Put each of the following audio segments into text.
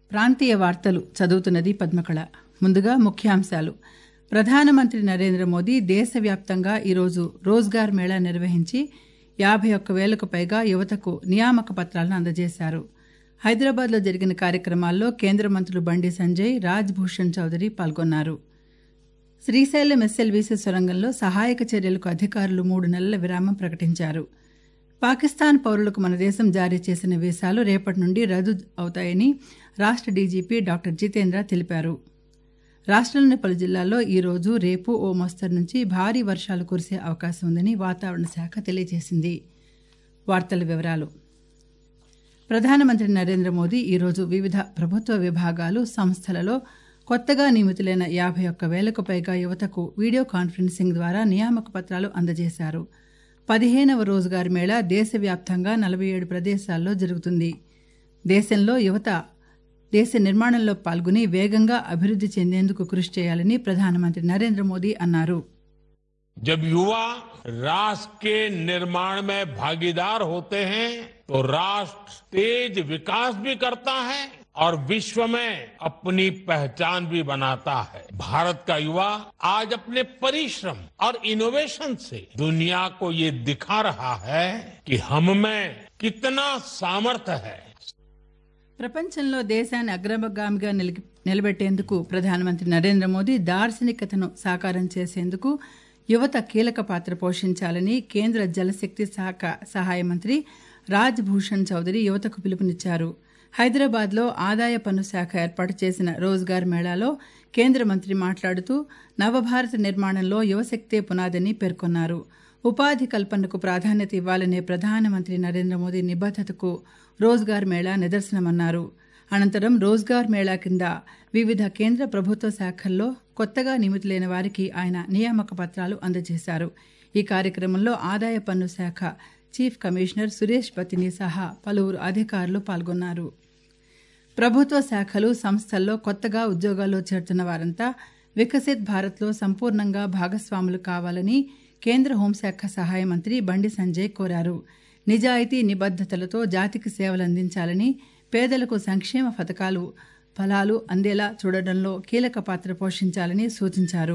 ప్రాంతీయ వార్తలు చదువుతున్నది పద్మకళ ముందుగా ముఖ్యాంశాలు ప్రధానమంత్రి నరేంద్ర మోదీ దేశవ్యాప్తంగా ఈరోజు రోజ్గార్ మేళా నిర్వహించి యాభై ఒక్క వేలకు పైగా యువతకు నియామక పత్రాలను అందజేశారు హైదరాబాద్లో జరిగిన కార్యక్రమాల్లో కేంద్ర మంత్రులు బండి సంజయ్ రాజ్ భూషణ్ చౌదరి పాల్గొన్నారు శ్రీశైలం ఎస్ఎల్వీసీ సొరంగంలో సహాయక చర్యలకు అధికారులు మూడు నెలల విరామం ప్రకటించారు పాకిస్తాన్ పౌరులకు మన దేశం జారీ చేసిన వీసాలు రేపటి నుండి రద్దు అవుతాయని రాష్ట్ర డీజీపీ డాక్టర్ జితేంద్ర తెలిపారు రాష్ట్రంలోని పలు జిల్లాల్లో ఈరోజు రేపు ఓ మోస్తరు నుంచి భారీ వర్షాలు కురిసే అవకాశం ఉందని వాతావరణ శాఖ తెలియజేసింది వార్తల వివరాలు ప్రధానమంత్రి నరేంద్ర మోదీ ఈరోజు వివిధ ప్రభుత్వ విభాగాలు సంస్థలలో కొత్తగా నియమితులైన యాభై ఒక్క వేలకు పైగా యువతకు వీడియో కాన్ఫరెన్సింగ్ ద్వారా నియామక పత్రాలు అందజేశారు పదిహేనవ రోజ్గార్ మేళా దేశవ్యాప్తంగా నలభై ఏడు ప్రదేశాల్లో జరుగుతుంది దేశంలో యువత దేశ నిర్మాణంలో పాల్గొని వేగంగా అభివృద్ధి చెందేందుకు కృషి చేయాలని ప్రధానమంత్రి నరేంద్ర మోదీ అన్నారు जब युवा राष्ट्र के निर्माण में भागीदार होते हैं तो राष्ट्र तेज विकास भी करता है और विश्व में अपनी पहचान भी बनाता है भारत का युवा आज अपने परिश्रम और इनोवेशन से दुनिया को ये दिखा रहा है कि हम में कितना सामर्थ्य है ప్రపంచంలో దేశాన్ని అగ్రగామిగా నిలి- నిలబెట్టేందుకు ప్రధానమంత్రి నరేంద్ర మోదీ దార్శనికతను సాకారం చేసేందుకు యువత కీలక పాత్ర పోషించాలని కేంద్ర జలశక్తి శాఖ సహాయ మంత్రి రాజ్ భూషణ్ చౌదరి యువతకు పిలుపునిచ్చారు హైదరాబాద్లో ఆదాయ పన్ను శాఖ ఏర్పాటు చేసిన రోజ్గార్ మేళాలో కేంద్ర మంత్రి మాట్లాడుతూ నవభారత నిర్మాణంలో యువశక్తే పునాదని పేర్కొన్నారు ఉపాధి కల్పనకు ప్రాధాన్యత ఇవ్వాలనే ప్రధానమంత్రి నరేంద్ర మోదీ నిబద్ధతకు రోజ్గార్ మేళా నిదర్శనమన్నారు అనంతరం రోజ్గార్ మేళా కింద వివిధ కేంద్ర ప్రభుత్వ శాఖల్లో కొత్తగా నియమితులైన వారికి ఆయన నియామక పత్రాలు అందజేశారు ఈ కార్యక్రమంలో ఆదాయ పన్ను శాఖ చీఫ్ కమిషనర్ సురేష్ పతిని సహా పలువురు అధికారులు పాల్గొన్నారు ప్రభుత్వ శాఖలు సంస్థల్లో కొత్తగా ఉద్యోగాల్లో చేరుతున్న వారంతా వికసిత్ భారత్లో సంపూర్ణంగా భాగస్వాములు కావాలని కేంద్ర హోంశాఖ సహాయ మంత్రి బండి సంజయ్ కోరారు నిజాయితీ నిబద్ధతలతో జాతికి సేవలందించాలని పేదలకు సంక్షేమ పథకాలు ఫలాలు అందేలా చూడడంలో కీలక పాత్ర పోషించాలని సూచించారు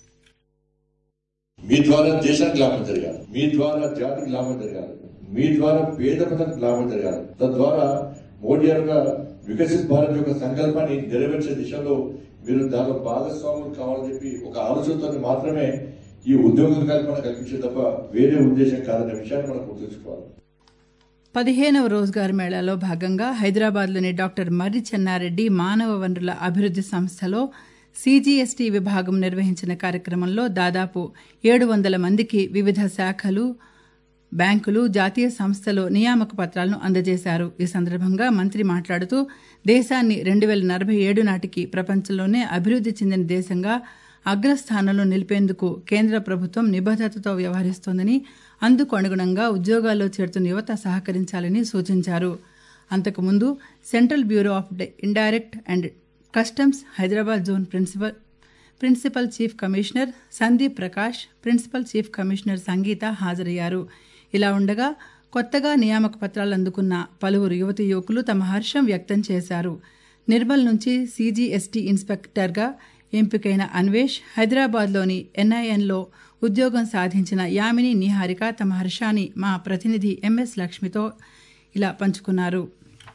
మీ ద్వారా దేశానికి లాభం జరగాలి మీ ద్వారా జాతికి లాభం జరగాలి మీ ద్వారా పేద ప్రజలకు లాభం జరగాలి తద్వారా మోడీ యొక్క వికసిత్ భారత్ యొక్క సంకల్పాన్ని నెరవేర్చే దిశలో మీరు దానిలో భాగస్వాములు కావాలని చెప్పి ఒక ఆలోచనతో మాత్రమే ఈ ఉద్యోగ కల్పన కల్పించే తప్ప వేరే ఉద్దేశం కాదనే విషయాన్ని మనం గుర్తుంచుకోవాలి పదిహేనవ రోజ్గార్ మేళాలో భాగంగా హైదరాబాద్లోని డాక్టర్ మర్రి చెన్నారెడ్డి మానవ వనరుల అభివృద్ధి సంస్థలో సీజీఎస్టీ విభాగం నిర్వహించిన కార్యక్రమంలో దాదాపు ఏడు వందల మందికి వివిధ శాఖలు బ్యాంకులు జాతీయ సంస్థలు నియామక పత్రాలను అందజేశారు ఈ సందర్భంగా మంత్రి మాట్లాడుతూ దేశాన్ని రెండు వేల నలభై ఏడు నాటికి ప్రపంచంలోనే అభివృద్ధి చెందిన దేశంగా అగ్రస్థానంలో నిలిపేందుకు కేంద్ర ప్రభుత్వం నిబద్ధతతో వ్యవహరిస్తోందని అందుకు అనుగుణంగా ఉద్యోగాల్లో చేరుతున్న యువత సహకరించాలని సూచించారు అంతకుముందు central bureau of indirect and customs Hyderabad zone principal principal chief commissioner Sandeep Prakash principal chief commissioner Sangeetha హాజరయ్యారు ఇలా ఉండగా కొత్తగా నియామక పత్రాలు అందుకున్న పలువురు యువతి యువకులు తమ హర్షం వ్యక్తం చేశారు నిర్మల్ నుంచి సీజీఎస్టీ ఇన్స్పెక్టర్గా ఎంపికైన అన్వేష్ హైదరాబాద్లోని ఎన్ఐఎన్లో ఉద్యోగం సాధించిన యామిని నిహారిక తమ హర్షాన్ని మా ప్రతినిధి ఎంఎస్ లక్ష్మితో ఇలా పంచుకున్నారు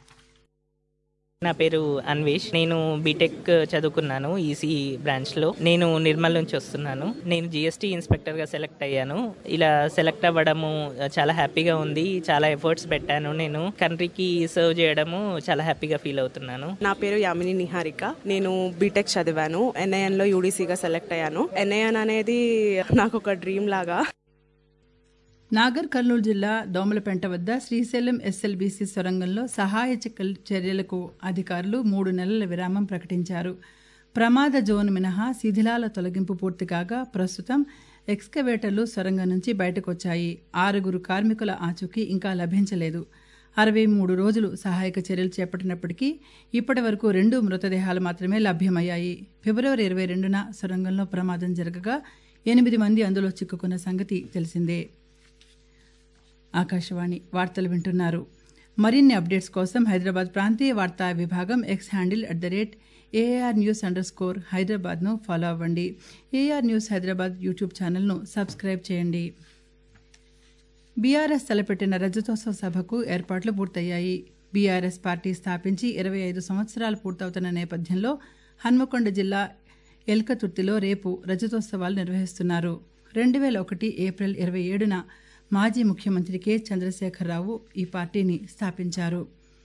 నా పేరు అన్వేష్ నేను బీటెక్ చదువుకున్నాను ఈసీ బ్రాంచ్లో నేను నిర్మల్ నుంచి వస్తున్నాను నేను జిఎస్టీ ఇన్స్పెక్టర్గా సెలెక్ట్ అయ్యాను ఇలా సెలెక్ట్ అవ్వడము చాలా హ్యాపీగా ఉంది చాలా ఎఫర్ట్స్ పెట్టాను నేను కంట్రీకి సర్వ్ చేయడము చాలా హ్యాపీగా ఫీల్ అవుతున్నాను నా పేరు యామిని నిహారిక నేను బీటెక్ చదివాను ఎన్ఐఎన్ లో యూడీసీగా సెలెక్ట్ అయ్యాను ఎన్ఐఎన్ అనేది నాకు ఒక డ్రీమ్ లాగా నాగర్ కర్నూలు జిల్లా దోమలపెంట వద్ద శ్రీశైలం ఎస్ఎల్బీసీ సొరంగంలో సహాయ చర్యల- చర్యలకు అధికారులు మూడు నెలల విరామం ప్రకటించారు ప్రమాద జోన్ మినహా శిథిలాల తొలగింపు పూర్తి కాగా ప్రస్తుతం ఎక్స్కవేటర్లు సొరంగం నుంచి బయటకు వచ్చాయి ఆరుగురు కార్మికుల ఆచూకీ ఇంకా లభించలేదు అరవై మూడు రోజులు సహాయక చర్యలు చేపట్టినప్పటికీ ఇప్పటి వరకు రెండు మృతదేహాలు మాత్రమే లభ్యమయ్యాయి ఫిబ్రవరి ఇరవై రెండున సొరంగంలో ప్రమాదం జరగగా ఎనిమిది మంది అందులో చిక్కుకున్న సంగతి తెలిసిందే ఆకాశవాణి వార్తలు వింటున్నారు మరిన్ని అప్డేట్స్ కోసం హైదరాబాద్ ప్రాంతీయ వార్తా విభాగం X handle at the rate AIR news under score హైదరాబాద్ను ఫాలో అవ్వండి ఏఆర్ న్యూస్ హైదరాబాద్ యూట్యూబ్ ఛానల్ను సబ్స్క్రైబ్ చేయండి బీఆర్ఎస్ తలపెట్టిన రజతోత్సవ సభకు ఏర్పాట్లు పూర్తయ్యాయి బీఆర్ఎస్ పార్టీ స్థాపించి ఇరవై ఐదు సంవత్సరాలు పూర్తవుతున్న నేపథ్యంలో హన్మకొండ జిల్లా ఎల్కతుర్తిలో రేపు రజతోత్సవాలు నిర్వహిస్తున్నారు రెండు వేల ఒకటి ఏప్రిల్ ఇరవై ఏడున మాజీ ముఖ్యమంత్రి కె చంద్రశేఖరరావు ఈ పార్టీని స్థాపించారు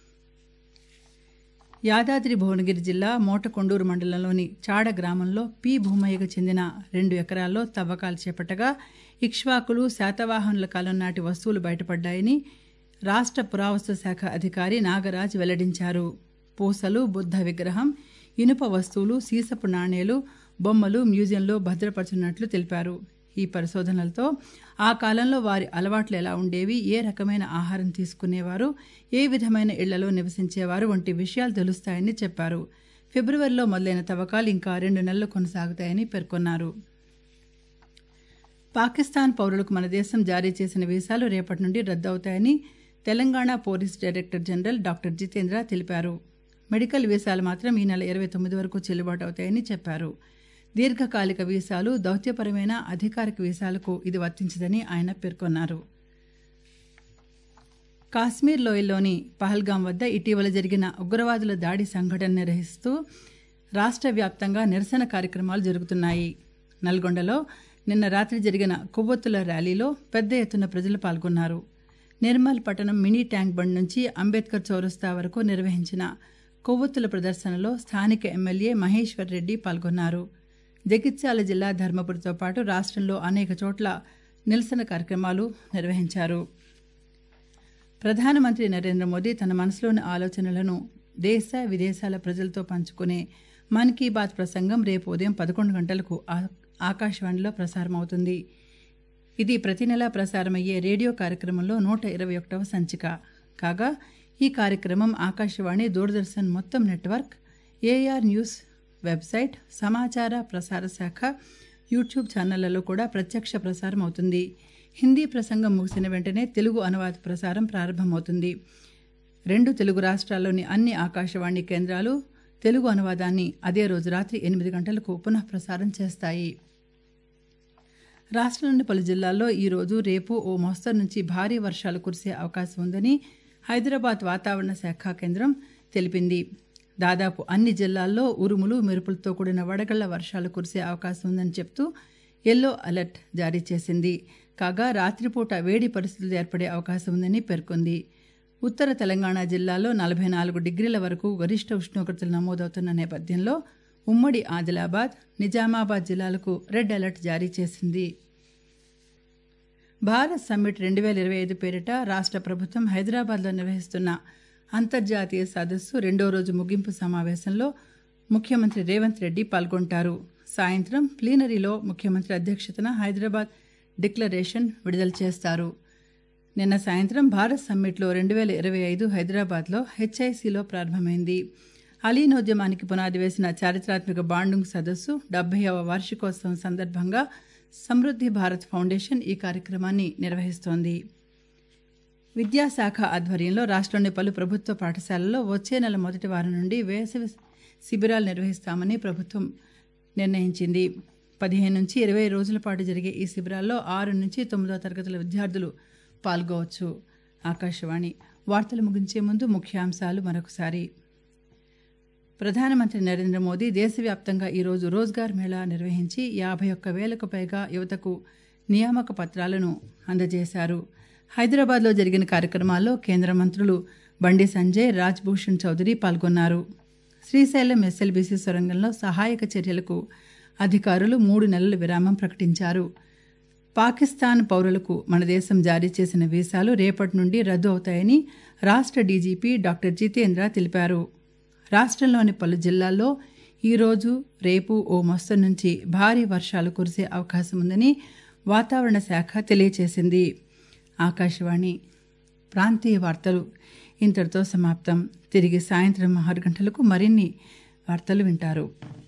యాదాద్రి భువనగిరి జిల్లా మోటకొండూరు మండలంలోని చాడ గ్రామంలో పి భూమయ్యకు చెందిన రెండు ఎకరాల్లో తవ్వకాలు చేపట్టగా ఇక్ష్వాకులు శాతవాహనుల కాలం నాటి వస్తువులు బయటపడ్డాయని రాష్ట్ర పురావస్తు శాఖ అధికారి నాగరాజ్ వెల్లడించారు పూసలు బుద్ధ విగ్రహం ఇనుప వస్తువులు సీసపు నాణేలు బొమ్మలు మ్యూజియంలో భద్రపరచున్నట్లు తెలిపారు ఈ పరిశోధనలతో ఆ కాలంలో వారి అలవాట్లు ఎలా ఉండేవి ఏ రకమైన ఆహారం తీసుకునేవారు ఏ విధమైన ఇళ్లలో నివసించేవారు వంటి విషయాలు తెలుస్తాయని చెప్పారు ఫిబ్రవరిలో మొదలైన తవ్వకాలు ఇంకా రెండు నెలలు కొనసాగుతాయని పేర్కొన్నారు పాకిస్తాన్ పౌరులకు మన దేశం జారీ చేసిన వీసాలు రేపటి నుండి రద్దవుతాయని Telangana police director general doctor Jitendra తెలిపారు మెడికల్ వీసాలు మాత్రం ఈ నెల ఇరవై తొమ్మిది వరకు చెల్లుబాటు అవుతాయని చెప్పారు దీర్ఘకాలిక వీసాలు దౌత్యపరమైన అధికారిక వీసాలకు ఇది వర్తించదని ఆయన పేర్కొన్నారు కాశ్మీర్ లోయలోని పహల్గాం వద్ద ఇటీవల జరిగిన ఉగ్రవాదుల దాడి సంఘటన నిర్వహిస్తూ రాష్ట్ర వ్యాప్తంగా నిరసన కార్యక్రమాలు జరుగుతున్నాయి నల్గొండలో నిన్న రాత్రి జరిగిన కొవ్వొత్తుల ర్యాలీలో పెద్ద ఎత్తున ప్రజలు పాల్గొన్నారు నిర్మల్ పట్టణం మినీ ట్యాంక్ బండ్ నుంచి అంబేద్కర్ చౌరస్తా వరకు నిర్వహించిన కొవ్వొత్తుల ప్రదర్శనలో స్థానిక ఎమ్మెల్యే మహేశ్వర్ రెడ్డి పాల్గొన్నారు జగిత్యాల జిల్లా ధర్మపురితో పాటు రాష్ట్రంలో అనేక చోట్ల నిరసన కార్యక్రమాలు నిర్వహించారు ప్రధానమంత్రి నరేంద్ర మోదీ తన మనసులోని ఆలోచనలను దేశ విదేశాల ప్రజలతో పంచుకునే మన్ కీ బాత్ ప్రసంగం రేపు ఉదయం పదకొండు గంటలకు ఆ- ఆకాశవాణిలో ప్రసారమవుతుంది ఇది ప్రతి నెలా ప్రసారమయ్యే రేడియో కార్యక్రమంలో నూట ఇరవై ఒకటవ సంచిక కాగా ఈ కార్యక్రమం ఆకాశవాణి దూరదర్శన్ మొత్తం నెట్వర్క్ ఏఆర్ న్యూస్ వెబ్సైట్ సమాచార ప్రసార శాఖ యూట్యూబ్ ఛానళ్లలో కూడా ప్రత్యక్ష ప్రసారం అవుతుంది హిందీ ప్రసంగం ముగిసిన వెంటనే తెలుగు అనువాద ప్రసారం ప్రారంభమవుతుంది రెండు తెలుగు రాష్ట్రాల్లోని అన్ని ఆకాశవాణి కేంద్రాలు తెలుగు అనువాదాన్ని అదే రోజు రాత్రి ఎనిమిది గంటలకు పునః ప్రసారం చేస్తాయి రాష్ట్రంలోని పలు జిల్లాల్లో ఈ రోజు రేపు ఓ మోస్తరు నుంచి భారీ వర్షాలు కురిసే అవకాశం ఉందని హైదరాబాద్ వాతావరణ శాఖ కేంద్రం తెలిపింది దాదాపు అన్ని జిల్లాల్లో ఉరుములు మెరుపులతో కూడిన వడగళ్ల వర్షాలు కురిసే అవకాశం ఉందని చెప్తూ ఎల్లో అలర్ట్ జారీ చేసింది కాగా రాత్రిపూట వేడి పరిస్థితులు ఏర్పడే అవకాశం ఉందని పేర్కొంది ఉత్తర తెలంగాణ జిల్లాలో నలభై నాలుగు డిగ్రీల వరకు గరిష్ట ఉష్ణోగ్రతలు నమోదవుతున్న నేపథ్యంలో ఉమ్మడి ఆదిలాబాద్ నిజామాబాద్ జిల్లాలకు రెడ్ అలర్ట్ జారీ చేసింది భారత్ సమ్మిట్ రెండు వేల ఇరవై ఐదు పేరిట రాష్ట్ర ప్రభుత్వం హైదరాబాద్లో నిర్వహిస్తున్న అంతర్జాతీయ సదస్సు రెండో రోజు ముగింపు సమావేశంలో ముఖ్యమంత్రి రేవంత్ రెడ్డి పాల్గొంటారు సాయంత్రం ప్లీనరీలో ముఖ్యమంత్రి అధ్యక్షతన హైదరాబాద్ డిక్లరేషన్ విడుదల చేస్తారు నిన్న సాయంత్రం భారత్ సమ్మిట్లో రెండు వేల ఇరవై ఐదు హైదరాబాద్లో హెచ్ఐసిలో ప్రారంభమైంది అలీనోద్యమానికి పునాది వేసిన చారిత్రాత్మక బాండుంగ్ సదస్సు డెబ్బైవ వార్షికోత్సవం సందర్భంగా సమృద్ధి భారత్ ఫౌండేషన్ ఈ కార్యక్రమాన్ని నిర్వహిస్తోంది విద్యాశాఖ ఆధ్వర్యంలో రాష్ట్రంలోని పలు ప్రభుత్వ పాఠశాలల్లో వచ్చే నెల మొదటి వారం నుండి వేసవి శిబిరాలు నిర్వహిస్తామని ప్రభుత్వం నిర్ణయించింది పదిహేను నుంచి ఇరవై రోజుల పాటు జరిగే ఈ శిబిరాల్లో ఆరు నుంచి తొమ్మిదో తరగతుల విద్యార్థులు పాల్గొవచ్చు ఆకాశవాణి వార్తలు ముగించే ముందు ముఖ్యాంశాలు మరొకసారి ప్రధానమంత్రి నరేంద్ర మోదీ దేశవ్యాప్తంగా ఈరోజు రోజ్గార్ మేళా నిర్వహించి యాభై ఒక్క వేలకు పైగా యువతకు నియామక పత్రాలను అందజేశారు హైదరాబాద్లో జరిగిన కార్యక్రమాల్లో కేంద్ర మంత్రులు బండి సంజయ్ రాజ్భూషణ్ చౌదరి పాల్గొన్నారు శ్రీశైలం ఎస్ఎల్బీసీ సొరంగంలో సహాయక చర్యలకు అధికారులు మూడు నెలల విరామం ప్రకటించారు పాకిస్తాన్ పౌరులకు మన దేశం జారీ చేసిన వీసాలు రేపటి నుండి రద్దు అవుతాయని రాష్ట్ర డీజీపీ డాక్టర్ జితేంద్ర తెలిపారు రాష్ట్రంలోని పలు జిల్లాల్లో ఈరోజు రేపు ఓ మస్తు నుంచి భారీ వర్షాలు కురిసే అవకాశం ఉందని వాతావరణ శాఖ తెలియచేసింది ఆకాశవాణి ప్రాంతీయ వార్తలు ఇంతటితో సమాప్తం తిరిగి సాయంత్రం ఆరు గంటలకు మరిన్ని వార్తలు వింటారు